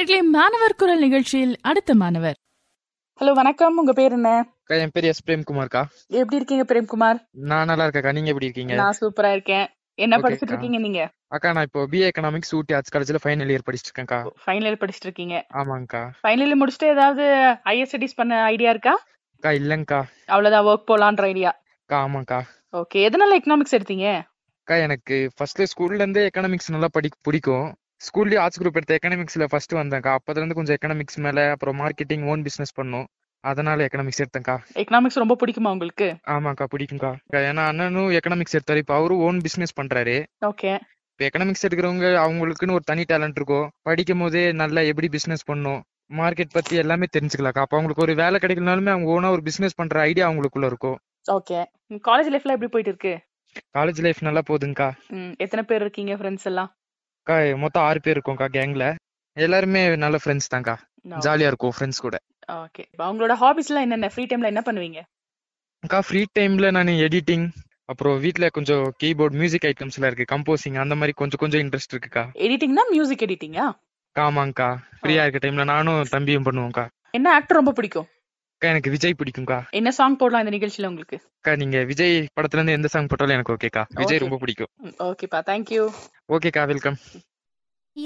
இட்லி மாணவர் குரல் நிகழ்ச்சியில் அடுத்த மாணவர் ஹலோ வணக்கம் உங்க பேர் என்ன அக்கா என் பேர் எஸ் பிரேம்குமார்க்கா எப்படி இருக்கீங்க பிரேம்குமார் நான் நல்லா இருக்கேக்கா நீங்க எப்படி இருக்கீங்க நான் சூப்பரா இருக்கேன் என்ன Okay, படிச்சிட்டு அக்கா. இருக்கீங்க நீங்க அக்கா நான் இப்போ பிஏ எக்கனாமிக்ஸ் ஊட்டி ஆர்ட்ஸ் காலேஜ்ல ஃபைனல் இயர் படிச்சிட்டு இருக்கேன்க்கா ஃபைனல் இயர் படிச்சிட்டு இருக்கீங்க ஆமாங்கக்கா ஃபைனல் இயர் முடிச்சுட்டு ஏதாவது ஹையர் ஸ்டடிஸ் பண்ண ஐடியா இருக்கா அக்கா இல்லங்கக்கா அவ்வளவுதான் ஒர்க் போலான்ற ஐடியா அக்கா ஆமாக்கா ஓகே எதனால எக்கனாமிக்ஸ் எடுத்தீங்க அக்கா எனக்கு ஃபர்ஸ்ட்ல ஸ்கூல்ல இருந்தே எக்கனாமிக்ஸ் நல்லா படி பிடிக்கும் ஸ்கூல்லயே ஆர்ட்ஸ் குரூப் எடுத்த எக்கனாமிக்ஸ்ல ஃபர்ஸ்ட் வந்தேன்க்கா அப்பதுல இருந்து கொஞ்சம் எக்கனாமிக்ஸ் மேல அப்புறம் மார்க்கெட்டிங் ஓன் பிசினஸ் பண்ணோம் அதனால எக்கனாமிக்ஸ் எடுத்தேன்க்கா எக்கனாமிக்ஸ் ரொம்ப பிடிக்குமா உங்களுக்கு ஆமாக்கா பிடிக்கும்க்கா அக்கா, ஏன்னா அண்ணனும் எக்கனாமிக்ஸ் எடுத்தாரு இப்போ அவரும் ஓன் பிசினஸ் பண்றாரு ஓகே இப்போ எக்கனாமிக்ஸ் எடுக்கிறவங்க அவங்களுக்குன்னு ஒரு தனி டேலண்ட் இருக்கும் படிக்கும் போதே நல்லா எப்படி பிசினஸ் பண்ணணும் மார்க்கெட் பத்தி எல்லாமே தெரிஞ்சுக்கலாம்க்கா அப்போ அவங்களுக்கு ஒரு வேலை கிடைக்கலனாலுமே அவங்க ஓனா ஒரு பிசினஸ் பண்ற ஐடியா அவங்களுக்குள்ள இருக்கும் ஓகே காலேஜ் லைஃப்ல எப்படி போயிட்டு இருக்கு காலேஜ் லைஃப் நல்லா போகுதுங்கக்கா ம், எத்தனை பேர் இருக்கீங்க ஃப்ரெண்ட்ஸ் எல்லாம் அக்கா மொத்தம் ஆறு பேர் இருக்கோம்க்கா கேங்ல எல்லாருமே நல்ல ஃப்ரெண்ட்ஸ் தான்க்கா ஜாலியா இருக்கும் ஃப்ரெண்ட்ஸ் கூட ஓகே அவங்களோட ஹாபிஸ் எல்லாம் என்னென்ன ஃப்ரீ டைம்ல என்ன பண்ணுவீங்க அக்கா ஃப்ரீ டைம்ல நான் எடிட்டிங் அப்புறம் வீட்ல கொஞ்சம் கீபோர்ட் மியூசிக் ஐட்டம்ஸ் எல்லாம் இருக்கு கம்போசிங் அந்த மாதிரி கொஞ்சம் கொஞ்சம் இன்ட்ரெஸ்ட் இருக்குக்கா எடிட்டிங்னா மியூசிக் எடிட்டிங்கா ஆமாங்கக்கா ஃப்ரீயா இருக்க டைம்ல நானும் தம்பியும் பண்ணுவோம்க்கா என்ன ஆக்டர் ரொம்ப பிடிக்கும் அக்கா எனக்கு விஜய் பிடிக்கும்க்கா என்ன சாங் போடலாம் இந்த நிகழ்ச்சியில உங்களுக்கு அக்கா நீங்க விஜய் படத்துல இருந்து எந்த சாங் போட்டாலும் எனக்கு ஓகேக்கா விஜய் Okay. ரொம்ப பிடிக்கும் ஓகேப்பா தேங்க்யூ ஓகேக்கா வெல்கம்